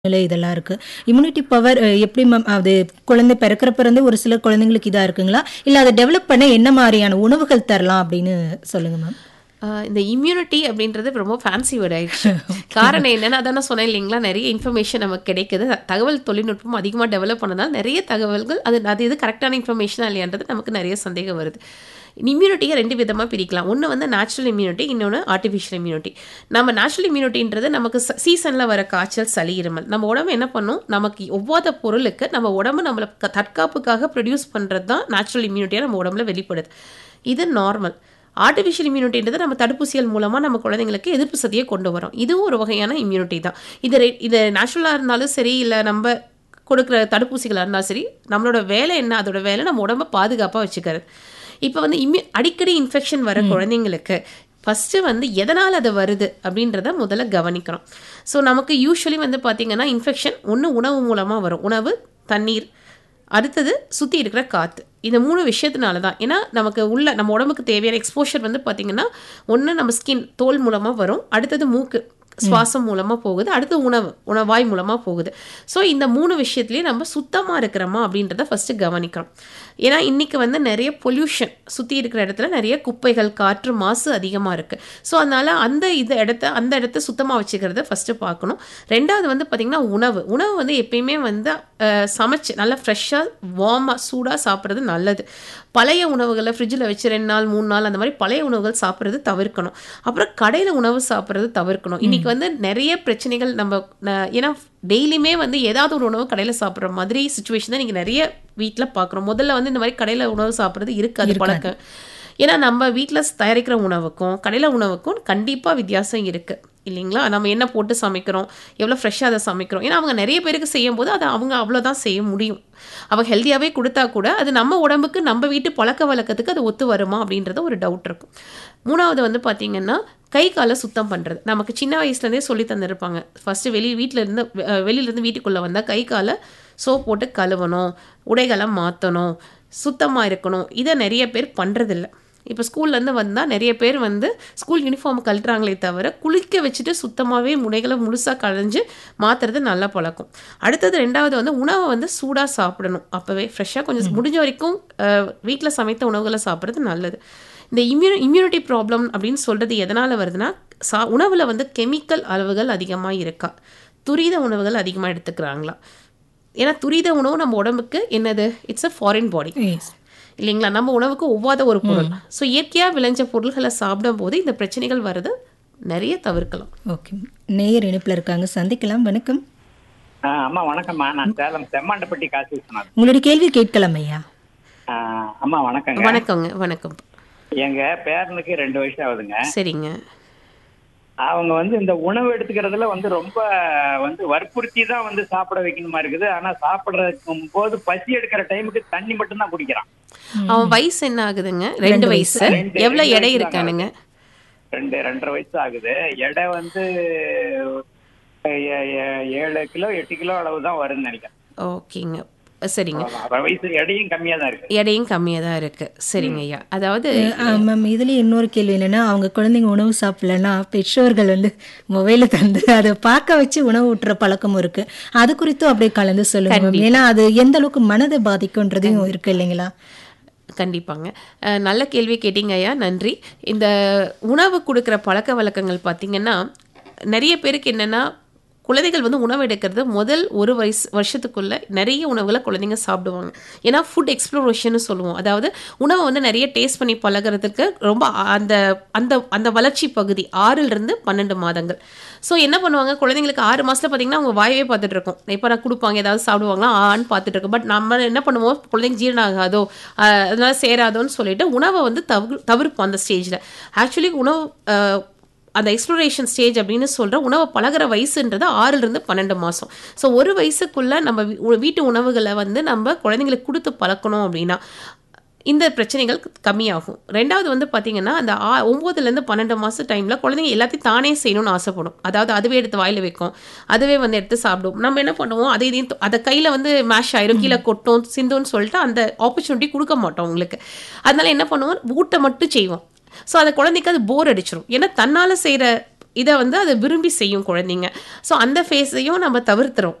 நிலை இதெல்லாம் இருக்கு இம்யூனிட்டி பவர் எப்படி மேம் அது குழந்தை பிறக்கிறப்ப இருந்தே ஒரு சில குழந்தைங்களுக்கு இதா இருக்குங்களா இல்ல அதை டெவலப் பண்ண என்ன மாதிரியான உணவுகள் தரலாம் அப்படின்னு சொல்லுங்க மேம் ஆஹ் இந்த இம்யூனிட்டி அப்படின்றது இப்ப ரொம்ப ஃபேன்சி வேர்ட் ஆயிடுச்சு காரணம் என்னன்னா அதான் நான் சொன்னேன் இல்லைங்களா நிறைய இன்ஃபர்மேஷன் நமக்கு கிடைக்குது த- தகவல் தொழில்நுட்பம் அதிகமாக டெவலப் பண்ணதால் நிறைய தகவல்கள் அது அது இது கரெக்டான இன்ஃபர்மேஷனா இல்லையான்றது நமக்கு நிறைய சந்தேகம் வருது இம்யூனிட்டியை ரெண்டு விதமாக பிரிக்கலாம் ஒன்று வந்து நேச்சுரல் இம்யூனிட்டி இன்னொன்று ஆர்டிஃபிஷியல் இம்யூனிட்டி நம்ம நேச்சுரல் இம்யூனிட்டின்றது நமக்கு சீசனில் வர காய்ச்சல் சளி இருமல் நம்ம உடம்பு என்ன பண்ணும் நமக்கு ஒவ்வாத பொருளுக்கு நம்ம உடம்பு நம்மளை க- தற்காப்புக்காக ப்ரொடியூஸ் பண்ணுறது தான் நேச்சுரல் இம்யூனிட்டியாக நம்ம உடம்புல வெளிப்படுது இது நார்மல் ஆர்டிஃபிஷியல் இம்யூனிட்டின்றது நம்ம தடுப்பூசிகள் மூலமாக நம்ம குழந்தைங்களுக்கு எதிர்ப்பு சக்தியை கொண்டு வரோம் இதுவும் ஒரு வகையான இம்யூனிட்டி தான் இது ரெ- இது நேச்சுரலாக இருந்தாலும் சரி இல்லை நம்ம கொடுக்குற தடுப்பூசிகளாக இருந்தாலும் சரி நம்மளோட வேலை என்ன அதோட வேலை நம்ம உடம்ப பாதுகாப்பாக வச்சுக்கிறது இப்போ வந்து இம்யூ அடிக்கடி இன்ஃபெக்ஷன் வர குழந்தைங்களுக்கு ஃபஸ்ட்டு வந்து எதனால் அது வருது அப்படின்றத முதல்ல கவனிக்கணும் ஸோ நமக்கு யூஸ்வலி வந்து பார்த்திங்கன்னா இன்ஃபெக்ஷன் ஒன்று உணவு மூலமாக வரும் உணவு தண்ணீர் அடுத்தது சுற்றி இருக்கிற காற்று இந்த மூணு விஷயத்தினால தான் ஏன்னா நமக்கு உள்ள நம்ம உடம்புக்கு தேவையான எக்ஸ்போஷர் வந்து பார்த்திங்கன்னா ஒன்று நம்ம ஸ்கின் தோல் மூலமாக வரும் அடுத்தது மூக்கு சுவாசம் மூலமாக போகுது அடுத்து உணவு உணவாய் மூலமாக போகுது ஸோ இந்த மூணு விஷயத்துலேயும் நம்ம சுத்தமாக இருக்கிறோமா அப்படின்றத ஃபஸ்ட்டு கவனிக்கணும் ஏன்னா இன்றைக்கி வந்து நிறைய பொல்யூஷன் சுற்றி இருக்கிற இடத்துல நிறைய குப்பைகள் காற்று மாசு அதிகமாக இருக்குது ஸோ அதனால் அந்த இது இடத்த அந்த இடத்த சுத்தமாக வச்சுக்கிறத ஃபஸ்ட்டு பார்க்கணும் ரெண்டாவது வந்து பார்த்திங்கன்னா உணவு உணவு வந்து எப்பயுமே வந்து அஹ், சமைச்சு நல்லா ஃப்ரெஷ்ஷாக வார்மாக சூடாக சாப்பிட்றது நல்லது பழைய உணவுகளை ஃப்ரிட்ஜில் வச்சு ரெண்டு நாள் மூணு நாள் அந்த மாதிரி பழைய உணவுகள் சாப்பிட்றது தவிர்க்கணும் அப்புறம் கடையில் உணவு சாப்பிட்றது தவிர்க்கணும் இன்னைக்கு வந்து நிறைய பிரச்சனைகள் நம்ம ந- ஏன்னா டெய்லியுமே வந்து ஏதாவது ஒரு உணவு கடையில் சாப்பிட்ற மாதிரி சுச்சுவேஷன் தான் நீங்கள் நிறைய வீட்டில் பார்க்குறோம் முதல்ல வந்து இந்த மாதிரி கடையில் உணவு சாப்பிட்றது இருக்காது பழக்கம் ஏன்னா நம்ம வீட்டில் தயாரிக்கிற உணவுக்கும் கடையில் உணவுக்கும் கண்டிப்பாக வித்தியாசம் இருக்குது இல்லைங்களா நம்ம என்ன போட்டு சமைக்கிறோம் எவ்வளோ ஃப்ரெஷ்ஷாக அதை சமைக்கிறோம் ஏன்னா அவங்க நிறைய பேருக்கு செய்யும் போது அதை அவங்க அவ்வளோதான் செய்ய முடியும் அவங்க ஹெல்த்தியாகவே கொடுத்தா கூட அது நம்ம உடம்புக்கு நம்ம வீட்டு பழக்க வழக்கத்துக்கு அது ஒத்து வருமா அப்படின்றத ஒரு டவுட் இருக்கும் மூணாவது வந்து பார்த்திங்கன்னா கை காலை சுத்தம் பண்ணுறது நமக்கு சின்ன வயசுலேருந்தே சொல்லி தந்திருப்பாங்க ஃபஸ்ட்டு வெளி வீட்டில் இருந்து அஹ் வெளியிலேருந்து வீட்டுக்குள்ளே வந்தால் கை காலை சோப் போட்டு கழுவணும் உடைகளை மாற்றணும் சுத்தமாக இருக்கணும் இதை நிறைய பேர் பண்ணுறதில்ல இப்போ ஸ்கூல்லேருந்து வந்தால் நிறைய பேர் வந்து ஸ்கூல் யூனிஃபார்ம் கழட்டுறாங்களே தவிர குளிக்க வச்சுட்டு சுத்தமாகவே முனைகளை முழுசாக களைஞ்சு மாற்றுறது நல்ல பழக்கம் அடுத்தது ரெண்டாவது வந்து உணவை வந்து சூடாக சாப்பிடணும் அப்போவே ஃப்ரெஷ்ஷாக கொஞ்சம் முடிஞ்ச வரைக்கும் வீட்டில் சமைத்த உணவுகளை சாப்பிட்றது நல்லது இந்த இம்யூ இம்யூனிட்டி ப்ராப்ளம் அப்படின்னு சொல்கிறது எதனால் வருதுன்னா சா உணவில் வந்து கெமிக்கல் அளவுகள் அதிகமாக இருக்கா துரித உணவுகள் அதிகமாக எடுத்துக்கிறாங்களா ஏன்னா துரித உணவு நம்ம உடம்புக்கு என்னது இட்ஸ் அ ஃபாரின் பாடி இல்லைங்களா நம்ம உணவுக்கு ஒவ்வாத ஒரு பொருள் ஸோ இயற்கையாக விளைஞ்ச பொருள்களை சாப்பிடும் போது இந்த பிரச்சனைகள் வர்றது நிறைய தவிர்க்கலாம் ஓகே நேயர் இணைப்புல இருக்காங்க சந்திக்கலாம் வணக்கம் ஆ, அம்மா வணக்கம்மா நான் சேலம் செம்மாண்டப்பட்டி காசி விஸ்வநாத் உங்களுடைய கேள்வி கேட்கலாம் ஐயா ஆ, அம்மா வணக்கங்க வணக்கங்க வணக்கம் எங்க பேரனுக்கு ரெண்டு வயசு ஆகுதுங்க சரிங்க அவங்க வந்து இந்த உணவு எடுத்துக்கிறதுல வந்து ரொம்ப வந்து வற்புறுத்தி தான் வந்து சாப்பிட வைக்கணுமா இருக்குது ஆனா சாப்பிடுறதுக்கு போது பசி எடுக்கிற டைமுக்கு தண்ணி மட்டும் தான் குடிக்கிறான் அவன் வயசு என்ன ஆகுதுங்க ரெண்டு வயசு ரெண்டு- எவ்வளோ ரெண்டு எடை வயசு இருக்கானுங்க ரெண்டு ரெண்டரை வயசு ஆகுது எடை வந்து ஏ- ஏ- ஏழு கிலோ எட்டு கிலோ அளவு தான் வரும்னு நினைக்கிறேன் ஓகேங்க சரிங்க அவ்வளவுதான். வயசு எடையும் கம்மியா தான் இருக்கு எடையும் கம்மியாக தான் இருக்கு சரிங்க ஐயா அதாவது மேம் இதுலயே இன்னொரு கேள்வி என்னன்னா அவங்க குழந்தைங்க உணவு சாப்பிடலன்னா பெற்றோர்கள் வந்து மொபைல தந்து அதை பார்க்க வச்சு உணவு ஊட்டுற பழக்கமும் இருக்கு அது குறித்தும் அப்படியே கலந்து சொல்லுங்க மேம் ஏன்னா அது எந்த அளவுக்கு மனதை பாதிக்கும்ன்றதையும் இருக்கு இல்லைங்களா கண்டிப்பாங்க அஹ், நல்ல கேள்வி கேட்டீங்க ஐயா நன்றி இந்த உணவு கொடுக்குற பழக்க வழக்கங்கள் பார்த்தீங்கன்னா நிறைய பேருக்கு என்னென்னா குழந்தைகள் வந்து உணவு எடுக்கிறது முதல் ஒரு வயசு வருஷத்துக்குள்ள நிறைய உணவுகளை குழந்தைங்க சாப்பிடுவாங்க ஏன்னா ஃபுட் எக்ஸ்ப்ளோரேஷன் சொல்லுவோம் அதாவது உணவை வந்து நிறைய டேஸ்ட் பண்ணி பழகுறதுக்கு ரொம்ப ஆ- அந்த அந்த அந்த வளர்ச்சி பகுதி ஆறிலிருந்து பன்னெண்டு மாதங்கள் ஸோ என்ன பண்ணுவாங்க குழந்தைங்களுக்கு ஆறு மாசத்துல பார்த்தீங்கன்னா அவங்க வாயவே பார்த்துட்டு இருக்கோம் இப்போ நான் கொடுப்பாங்க ஏதாவது சாப்பிடுவாங்களா ஆன்னு பார்த்துட்டு இருக்கோம் பட் நம்ம என்ன பண்ணுவோம் குழந்தைங்க ஜீரணம் ஆகாதோ ஆஹ் அதனால சேராதோன்னு சொல்லிட்டு உணவை வந்து தவிர தவிர்ப்போம் அந்த ஸ்டேஜில் ஆக்சுவலி உணவு ஆஹ் அந்த எக்ஸ்ப்ளோரேஷன் ஸ்டேஜ் அப்படின்னு சொல்கிற உணவை பழகுற வயசுன்றது ஆறிலிருந்து பன்னெண்டு மாதம் ஸோ ஒரு வயசுக்குள்ள நம்ம வீ- உ- வீட்டு உணவுகளை வந்து நம்ம குழந்தைங்களுக்கு கொடுத்து பழக்கணும் அப்படின்னா இந்த பிரச்சனைகள் கம்மியாகும் ரெண்டாவது வந்து பார்த்தீங்கன்னா அந்த ஆ ஒம்போதுலேருந்து பன்னெண்டு மாதம் டைமில் குழந்தைங்க எல்லாத்தையும் தானே செய்யணும்னு ஆசைப்படும் அதாவது அதுவே எடுத்து வாயில் வைக்கும் அதுவே வந்து எடுத்து சாப்பிடும் நம்ம என்ன பண்ணுவோம் அதை இதையும் தொ- அதை கையில் வந்து மேஷ் ஆயிரும் கீழே கொட்டும் சிந்துன்னு சொல்லிட்டு அந்த ஆப்பர்ச்சுனிட்டி கொடுக்க மாட்டோம் உங்களுக்கு அதனால என்ன பண்ணுவோம் ஊட்ட மட்டும் செய்வோம் ஸோ அந்த குழந்தைக்கு அது போர் அடிச்சிடும் ஏன்னா தன்னால் செய்கிற இதை வந்து அதை விரும்பி செய்யும் குழந்தைங்க ஸோ அந்த ஃபேஸையும் நம்ம தவிர்த்துறோம்